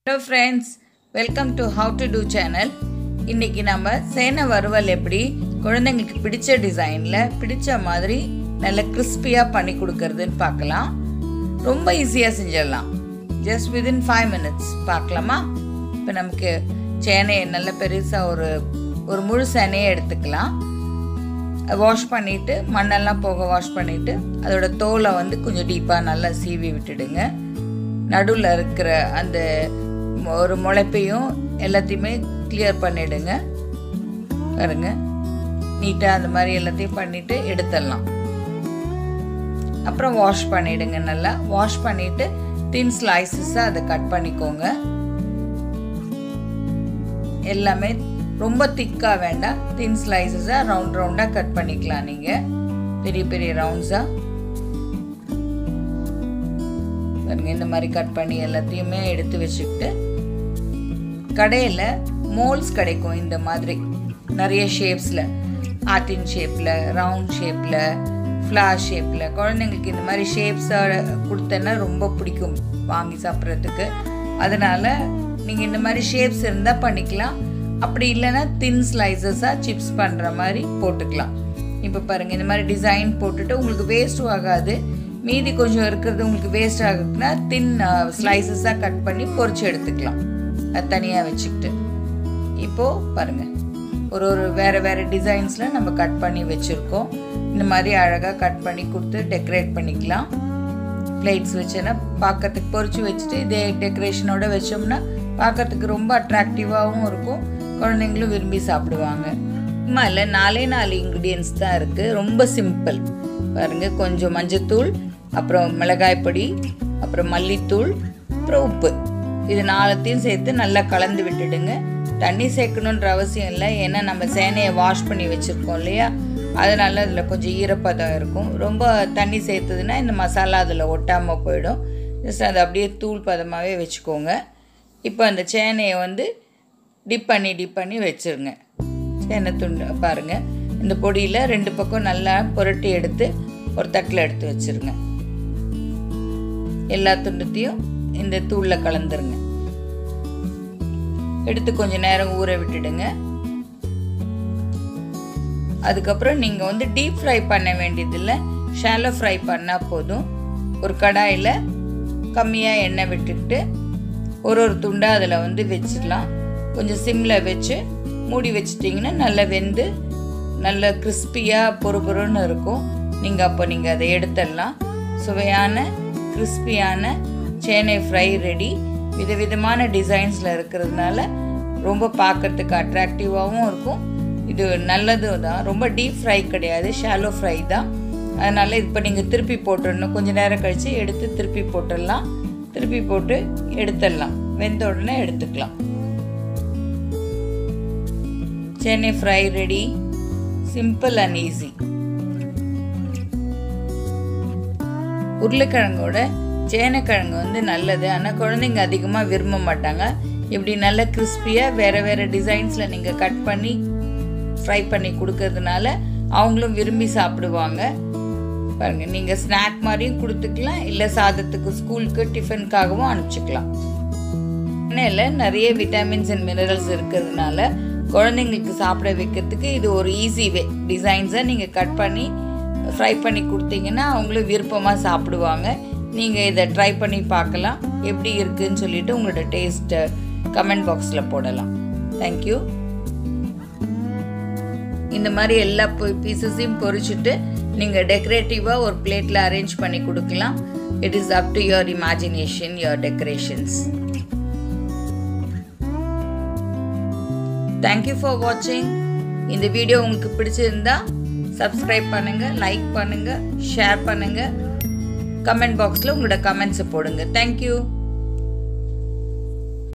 hello friends welcome to how to do channel இன்றைக்கி நம்ம சேனை வறுவல் எப்படி குழந்தைங்களுக்கு பிடிச்ச டிசைனில் பிடிச்ச மாதிரி நல்ல கிறிஸ்பியாக பண்ணி கொடுக்கறதுன்னு பார்க்கலாம் ரொம்ப ஈஸியாக செஞ்சிடலாம் ஜஸ்ட் வித்தின் ஃபைவ் மினிட்ஸ் பார்க்கலாமா இப்போ நமக்கு சேனையை நல்ல பெருசாக ஒரு ஒரு முழு சேனையை எடுத்துக்கலாம் வாஷ் பண்ணிவிட்டு மண்ணெல்லாம் போக வாஷ் பண்ணிவிட்டு அதோட தோலை வந்து கொஞ்சம் டீப்பாக நல்லா சீவி விட்டுடுங்க நடுவில் இருக்கிற அந்த ஒரு முளைப்பையும் எல்லாத்தையுமே கிளியர் பண்ணிடுங்க பாருங்க நீட்டாக அந்த மாதிரி எல்லாத்தையும் பண்ணிவிட்டு எடுத்துடலாம் அப்புறம் வாஷ் பண்ணிவிடுங்க நல்லா வாஷ் பண்ணிவிட்டு தின் ஸ்லைசஸாக அதை கட் பண்ணிக்கோங்க எல்லாமே ரொம்ப திக்காக வேண்டாம் தின் ஸ்லைசஸாக ரவுண்ட் ரவுண்டாக கட் பண்ணிக்கலாம் நீங்கள் பெரிய பெரிய ரவுண்ட்ஸாக பாருங்க இந்த மாதிரி கட் பண்ணி எல்லாத்தையுமே எடுத்து வச்சுக்கிட்டு கடையில் மோல்ஸ் கிடைக்கும் இந்த மாதிரி நிறைய ஷேப்ஸில் ஆர்டின் ஷேப்பில் ரவுண்ட் ஷேப்பில் ஃப்ளார் ஷேப்பில் குழந்தைங்களுக்கு இந்த மாதிரி ஷேப்ஸாக கொடுத்தேன்னா ரொம்ப பிடிக்கும் வாங்கி சாப்பிட்றதுக்கு அதனால் நீங்கள் இந்த மாதிரி ஷேப்ஸ் இருந்தால் பண்ணிக்கலாம் அப்படி இல்லைன்னா தின் ஸ்லைசஸாக சிப்ஸ் பண்ணுற மாதிரி போட்டுக்கலாம் இப்போ பாருங்கள் இந்த மாதிரி டிசைன் போட்டுட்டு உங்களுக்கு வேஸ்ட்டும் ஆகாது மீதி கொஞ்சம் இருக்கிறது உங்களுக்கு வேஸ்ட் ஆகுதுன்னா தின் ஸ்லைசஸாக கட் பண்ணி பொறிச்சு எடுத்துக்கலாம் அது தனியாக வச்சுக்கிட்டு இப்போது பாருங்கள் ஒரு ஒரு வேறு வேறு டிசைன்ஸில் நம்ம கட் பண்ணி வச்சுருக்கோம் இந்த மாதிரி அழகாக கட் பண்ணி கொடுத்து டெக்கரேட் பண்ணிக்கலாம் பிளேட்ஸ் வச்சேன்னா பார்க்கறதுக்கு பொறிச்சு வச்சுட்டு இதே டெக்கரேஷனோட வச்சோம்னா பார்க்கறதுக்கு ரொம்ப அட்ராக்டிவாகவும் இருக்கும் குழந்தைங்களும் விரும்பி சாப்பிடுவாங்க இல்லை நாலே நாலு இன்க்ரீடியன்ஸ் தான் இருக்குது ரொம்ப சிம்பிள் பாருங்கள் கொஞ்சம் மஞ்சத்தூள் அப்புறம் மிளகாய் பொடி அப்புறம் மல்லித்தூள் அப்புறம் உப்பு இது நாலத்தையும் சேர்த்து நல்லா கலந்து விட்டுடுங்க தண்ணி சேர்க்கணுன்ற அவசியம் இல்லை ஏன்னா நம்ம சேனையை வாஷ் பண்ணி வச்சுருக்கோம் இல்லையா அதனால அதில் கொஞ்சம் ஈரப்பதம் இருக்கும் ரொம்ப தண்ணி சேர்த்ததுன்னா இந்த மசாலா அதில் ஒட்டாமல் போயிடும் ஜஸ்ட் அதை அப்படியே தூள் பதமாகவே வச்சுக்கோங்க இப்போ அந்த சேனையை வந்து டிப் பண்ணி டிப் பண்ணி வச்சுருங்க சேனை துண்டு பாருங்கள் இந்த பொடியில் ரெண்டு பக்கம் நல்லா புரட்டி எடுத்து ஒரு தட்டில் எடுத்து வச்சுருங்க எல்லா துண்டத்தையும் இந்த தூளில் கலந்துருங்க எடுத்து கொஞ்சம் நேரம் ஊற விட்டுடுங்க அதுக்கப்புறம் நீங்கள் வந்து டீப் ஃப்ரை பண்ண வேண்டியதில்லை ஷாலோ ஃப்ரை பண்ணால் போதும் ஒரு கடாயில் கம்மியாக எண்ணெய் விட்டுக்கிட்டு ஒரு ஒரு துண்டாக அதில் வந்து வச்சிடலாம் கொஞ்சம் சிம்மில் வச்சு மூடி வச்சிட்டிங்கன்னா நல்லா வெந்து நல்ல கிறிஸ்பியாக பொறுபொருன்னு இருக்கும் நீங்கள் அப்போ நீங்கள் அதை எடுத்துடலாம் சுவையான கிறிஸ்பியான சேனை ஃப்ரை ரெடி விதவிதமான டிசைன்ஸில் இருக்கிறதுனால ரொம்ப பார்க்குறதுக்கு அட்ராக்டிவாகவும் இருக்கும் இது நல்லது தான் ரொம்ப டீப் ஃப்ரை கிடையாது ஷாலோ ஃப்ரை தான் அதனால் இப்போ நீங்கள் திருப்பி போட்டுடணும் கொஞ்சம் நேரம் கழித்து எடுத்து திருப்பி போட்டுடலாம் திருப்பி போட்டு எடுத்துடலாம் வெந்த உடனே எடுத்துக்கலாம் சென்னை fry ready simple and easy உருளைக்கிழங்கோட சேனைக்கிழங்கு வந்து நல்லது ஆனால் குழந்தைங்க அதிகமாக விரும்ப மாட்டாங்க இப்படி நல்ல கிறிஸ்பியாக வேறு வேறு டிசைன்ஸில் நீங்கள் கட் பண்ணி ஃப்ரை பண்ணி கொடுக்கறதுனால அவங்களும் விரும்பி சாப்பிடுவாங்க பாருங்கள் நீங்கள் ஸ்நாக் மாதிரியும் கொடுத்துக்கலாம் இல்லை சாதத்துக்கு ஸ்கூலுக்கு டிஃபனுக்காகவும் அனுப்பிச்சிக்கலாம் எண்ணெயில் நிறைய விட்டமின்ஸ் அண்ட் மினரல்ஸ் இருக்கிறதுனால குழந்தைங்களுக்கு சாப்பிட வைக்கிறதுக்கு இது ஒரு ஈஸி வே டிசைன்ஸை நீங்கள் கட் பண்ணி ஃப்ரை பண்ணி கொடுத்தீங்கன்னா அவங்களும் விருப்பமாக சாப்பிடுவாங்க நீங்கள் இதை ட்ரை பண்ணி பார்க்கலாம் எப்படி இருக்குதுன்னு சொல்லிட்டு உங்களோட டேஸ்ட்டை கமெண்ட் பாக்ஸில் போடலாம் தேங்க்யூ இந்த மாதிரி எல்லா பீசஸையும் பொறிச்சிட்டு நீங்கள் டெக்கரேட்டிவாக ஒரு பிளேட்டில் அரேஞ்ச் பண்ணி கொடுக்கலாம் it is up to your imagination your decorations thank you for வாட்சிங் இந்த வீடியோ உங்களுக்கு பிடிச்சிருந்தா சப்ஸ்கிரைப் பண்ணுங்கள் லைக் பண்ணுங்கள் ஷேர் பண்ணுங்கள் கமெண்ட் பாக்ஸில் உங்களோட கமெண்ட்ஸை போடுங்க தேங்க்யூ